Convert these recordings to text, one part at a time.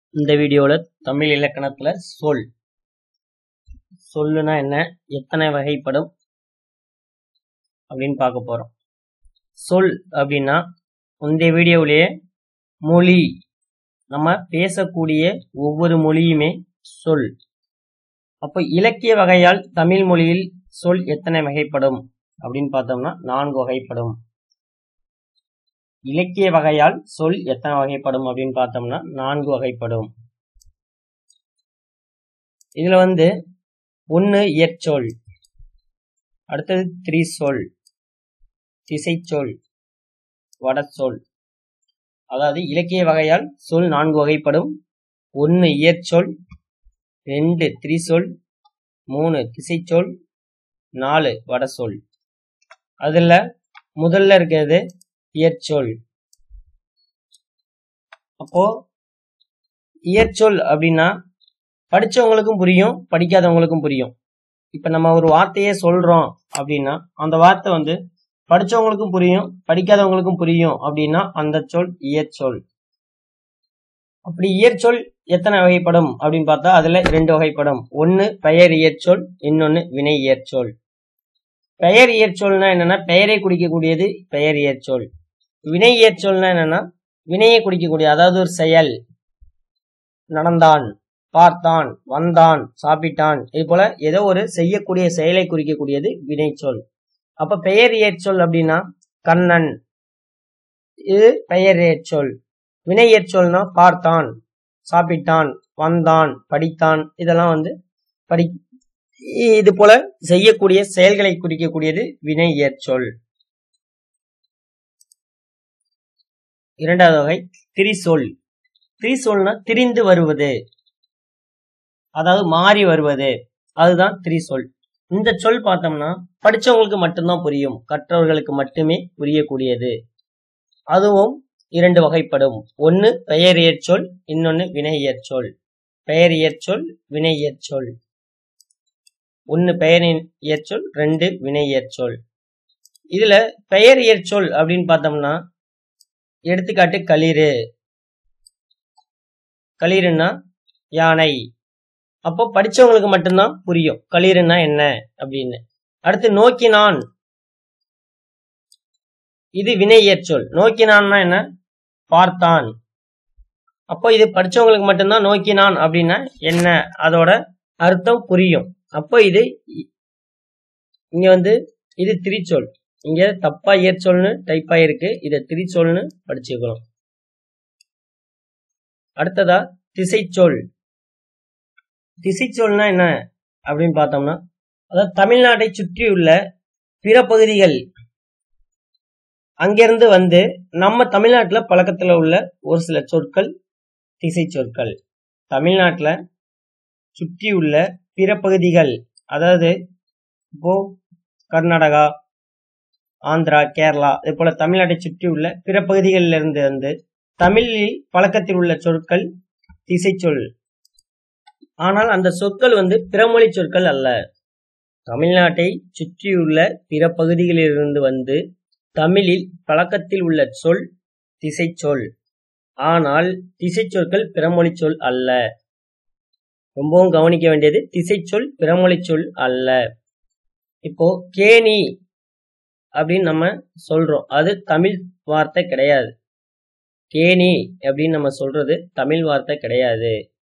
இந்த வீடியோவில் தமிழ் இலக்கணத்தில் சொல் சொல்லுனா என்ன எத்தனை வகைப்படும் அப்படின்னு பார்க்க போகிறோம் சொல் அப்படின்னா முந்தைய வீடியோவிலேயே மொழி நம்ம பேசக்கூடிய ஒவ்வொரு மொழியுமே சொல் அப்போ இலக்கிய வகையால் தமிழ் மொழியில் சொல் எத்தனை வகைப்படும் அப்படின்னு பார்த்தோம்னா நான்கு வகைப்படும் இலக்கிய வகையால் சொல் எத்தனை வகைப்படும் அப்படின்னு பார்த்தோம்னா நான்கு வகைப்படும் இதுல வந்து ஒன்று இயற்சொல் அடுத்தது திரிசொல் திசைச்சொல் வடச்சொல் அதாவது இலக்கிய வகையால் சொல் நான்கு வகைப்படும் ஒன்று இயற்சொல் ரெண்டு திரிசொல் மூணு திசைச்சொல் நாலு வடசொல் அதில் முதல்ல இருக்கிறது இயற்சொல் அப்போ இயற்சொல் அப்படின்னா படிச்சவங்களுக்கும் புரியும் படிக்காதவங்களுக்கும் புரியும் இப்ப நம்ம ஒரு வார்த்தையே சொல்றோம் அப்படின்னா அந்த வார்த்தை வந்து படிச்சவங்களுக்கும் புரியும் படிக்காதவங்களுக்கும் புரியும் அப்படின்னா அந்த சொல் இயற்சொல் அப்படி இயற்சொல் எத்தனை வகைப்படும் அப்படின்னு பார்த்தா அதுல ரெண்டு வகைப்படும் ஒன்னு பெயர் இயற்சொல் இன்னொன்னு வினை இயற்சொல் பெயர் இயற்சொல்னா என்னன்னா பெயரை குறிக்கக்கூடியது பெயர் இயற்சொல் வினை இயற்சொல்னா என்னன்னா வினையை குறிக்கக்கூடிய அதாவது ஒரு செயல் நடந்தான் பார்த்தான் வந்தான் சாப்பிட்டான் இது போல ஏதோ ஒரு செய்யக்கூடிய செயலை குறிக்கக்கூடியது வினைச்சொல் அப்ப பெயர் இயற்சொல் அப்படின்னா கண்ணன் இது பெயர் இயற்சொல் வினை இயற்சொல்னா பார்த்தான் சாப்பிட்டான் வந்தான் படித்தான் இதெல்லாம் வந்து படி இது போல செய்யக்கூடிய செயல்களை குறிக்கக்கூடியது வினை இயற்சொல் இரண்டாவது வகை திரிசொல் திரிசொல்னா திரிந்து வருவது அதாவது மாறி வருவது அதுதான் திரிசொல் இந்த சொல் பார்த்தோம்னா படிச்சவங்களுக்கு மட்டும்தான் புரியும் கற்றவர்களுக்கு மட்டுமே புரியக்கூடியது அதுவும் இரண்டு வகைப்படும் ஒன்னு பெயர் இயற்சொல் இன்னொன்னு வினை இயற்சொல் பெயர் இயற்சொல் வினை இயற்சொல் ஒன்னு பெயர் இயற்சொல் ரெண்டு வினை இயற்சொல் இதுல பெயர் இயற்சொல் அப்படின்னு பார்த்தோம்னா எடுத்துக்காட்டு களிறு களிறுன்னா யானை அப்போ படிச்சவங்களுக்கு மட்டும்தான் புரியும் களிறுன்னா என்ன அப்படின்னு அடுத்து நோக்கினான் இது வினை இயற்சொல் நோக்கினான்னா என்ன பார்த்தான் அப்போ இது படிச்சவங்களுக்கு மட்டும்தான் நோக்கினான் அப்படின்னா என்ன அதோட அர்த்தம் புரியும் அப்போ இது இங்க வந்து இது திரிச்சொல் இங்க தப்பா இயற்சொல்னு டைப்பா இருக்கு இதை திரிச்சொல்னு படிச்சுக்கிறோம் அடுத்ததா திசைச்சொல் திசைச்சொல்னா என்ன அப்படின்னு பார்த்தோம்னா அதாவது தமிழ்நாட்டை சுற்றியுள்ள பிற பகுதிகள் அங்கிருந்து வந்து நம்ம தமிழ்நாட்டில் பழக்கத்தில் உள்ள ஒரு சில சொற்கள் திசை சொற்கள் தமிழ்நாட்டில் சுற்றியுள்ள பிற பகுதிகள் அதாவது இப்போ கர்நாடகா ஆந்திரா கேரளா இது போல தமிழ்நாட்டை சுற்றியுள்ள பிற பகுதிகளில் இருந்து வந்து தமிழில் பழக்கத்தில் உள்ள சொற்கள் திசைச்சொல் ஆனால் அந்த சொற்கள் வந்து பிறமொழி சொற்கள் அல்ல தமிழ்நாட்டை சுற்றியுள்ள பிற பகுதிகளிலிருந்து வந்து தமிழில் பழக்கத்தில் உள்ள சொல் திசைச்சொல் ஆனால் திசைச்சொற்கள் பிறமொழி சொல் அல்ல ரொம்பவும் கவனிக்க வேண்டியது திசைச்சொல் பிறமொழி சொல் அல்ல இப்போ கேணி அப்படின்னு நம்ம சொல்றோம் அது தமிழ் வார்த்தை கிடையாது கேணி அப்படின்னு நம்ம சொல்றது தமிழ் வார்த்தை கிடையாது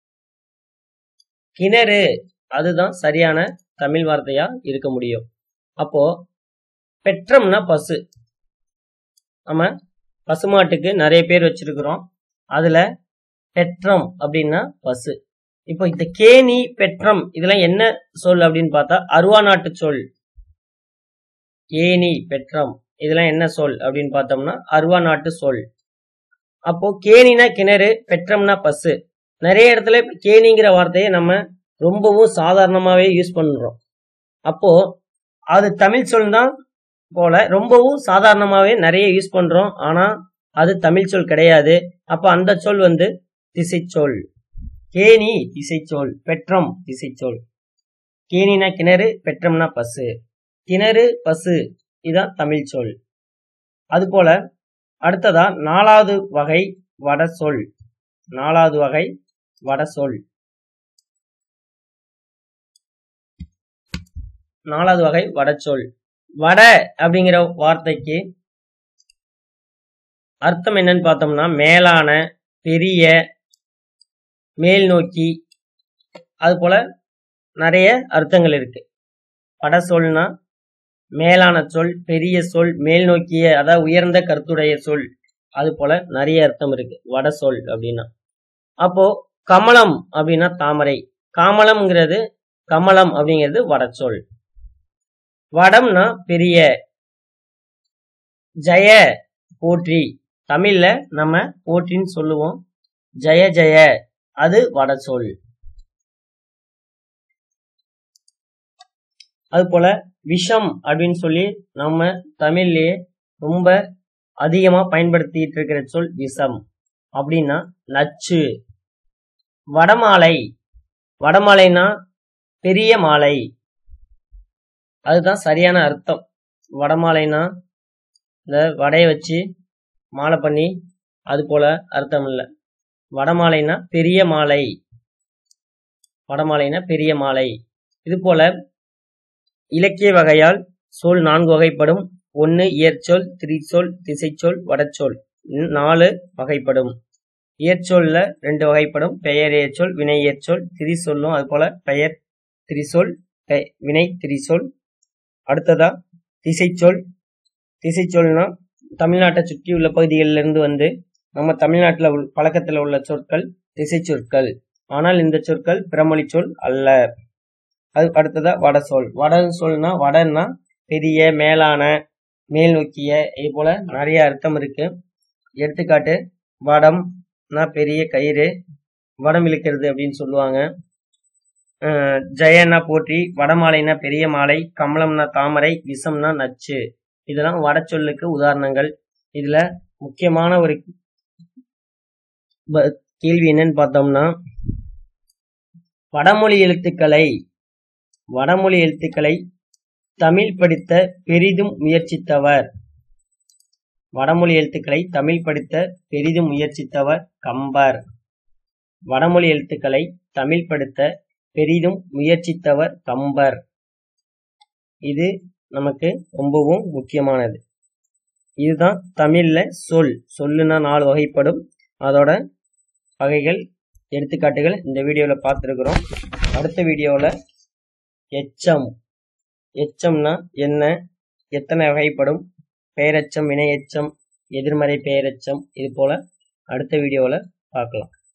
கிணறு அதுதான் சரியான தமிழ் வார்த்தையா இருக்க முடியும் அப்போ பெற்றம்னா பசு நம்ம பசுமாட்டுக்கு நிறைய பேர் வச்சிருக்கிறோம் அதுல பெற்றம் அப்படின்னா பசு இப்போ இந்த கேணி பெற்றம் இதெல்லாம் என்ன சொல் அப்படின்னு பார்த்தா அருவா நாட்டு சொல் கேணி பெற்றம் இதெல்லாம் என்ன சொல் அப்படின்னு பார்த்தோம்னா அருவா நாட்டு சொல் அப்போ கேணினா கிணறு பெற்றம்னா பசு நிறைய இடத்துல கேணிங்கிற வார்த்தையை நம்ம ரொம்பவும் சாதாரணமாவே யூஸ் பண்றோம் அப்போ அது தமிழ் சொல் தான் போல ரொம்பவும் சாதாரணமாவே நிறைய யூஸ் பண்றோம் ஆனா அது தமிழ் சொல் கிடையாது அப்ப அந்த சொல் வந்து திசைச்சொல் கேணி திசைச்சொல் பெற்றம் திசைச்சொல் கேணினா கிணறு பெற்றம்னா பசு கிணறு பசு இதான் தமிழ் சொல் அதுபோல அடுத்ததா நாலாவது வகை வட சொல் நாலாவது வகை வட சொல் நாலாவது வகை வடச்சொல் வட அப்படிங்கிற வார்த்தைக்கு அர்த்தம் என்னன்னு பார்த்தோம்னா மேலான பெரிய மேல் நோக்கி அது போல நிறைய அர்த்தங்கள் இருக்கு வட சொல்னா மேலான சொல் பெரிய சொல் மேல் நோக்கிய அதாவது உயர்ந்த கருத்துடைய சொல் அது போல நிறைய அர்த்தம் இருக்கு வட சொல் அப்படின்னா அப்போ கமலம் அப்படின்னா தாமரை காமலம்ங்கிறது கமலம் அப்படிங்கிறது வடச்சொல் வடம்னா பெரிய ஜெய போற்றி தமிழ்ல நம்ம போற்றின்னு சொல்லுவோம் ஜெய ஜெய அது வடசொல் அது போல விஷம் அப்படின்னு சொல்லி நம்ம தமிழ்லயே ரொம்ப அதிகமா பயன்படுத்திட்டு இருக்கிற சொல் விஷம் அப்படின்னா நச்சு வடமாலை வடமாலைனா பெரிய மாலை அதுதான் சரியான அர்த்தம் வடமாலைனா இந்த வடையை வச்சு மாலை பண்ணி அது போல அர்த்தம் இல்லை வடமாலைனா பெரிய மாலை வடமாலைனா பெரிய மாலை இது போல இலக்கிய வகையால் சொல் நான்கு வகைப்படும் ஒன்று இயற்சொல் திரிசொல் திசைச்சொல் வடச்சொல் நாலு வகைப்படும் இயற்சொல்ல ரெண்டு வகைப்படும் பெயர் இயற்சொல் வினை இயற்சொல் திரிசொல்லும் அது போல பெயர் திரிசொல் வினை திரிசொல் அடுத்ததா திசைச்சொல் திசைச்சொல்னா தமிழ்நாட்டை சுற்றி உள்ள பகுதிகளில் இருந்து வந்து நம்ம தமிழ்நாட்டில் உள் பழக்கத்தில் உள்ள சொற்கள் திசை சொற்கள் ஆனால் இந்த சொற்கள் பிறமொழி சொல் அல்ல அது அடுத்ததா வட சொல் வட சொல்னா வடன்னா பெரிய மேலான மேல் நோக்கிய இது போல நிறைய அர்த்தம் இருக்கு எடுத்துக்காட்டு வடம்னா பெரிய கயிறு வடம் இழுக்கிறது அப்படின்னு சொல்லுவாங்க ஜெயன்னா போற்றி வடமாலைனா பெரிய மாலை கமலம்னா தாமரை விஷம்னா நச்சு இதெல்லாம் வட சொல்லுக்கு உதாரணங்கள் இதுல முக்கியமான ஒரு கேள்வி என்னன்னு பார்த்தோம்னா வடமொழி எழுத்துக்களை வடமொழி எழுத்துக்களை தமிழ் படித்த பெரிதும் முயற்சித்தவர் வடமொழி எழுத்துக்களை தமிழ் படித்த பெரிதும் முயற்சித்தவர் கம்பர் வடமொழி எழுத்துக்களை தமிழ் படுத்த பெரிதும் முயற்சித்தவர் கம்பர் இது நமக்கு ரொம்பவும் முக்கியமானது இதுதான் தமிழ்ல சொல் சொல்லுனா நாலு வகைப்படும் அதோட வகைகள் எடுத்துக்காட்டுகள் இந்த வீடியோவில் பார்த்துருக்குறோம் அடுத்த வீடியோவில் எச்சம் எச்சம்னா என்ன எத்தனை வகைப்படும் பெயரெச்சம் வினையெச்சம் எதிர்மறை பெயரெச்சம் இது போல அடுத்த வீடியோவில் பார்க்கலாம்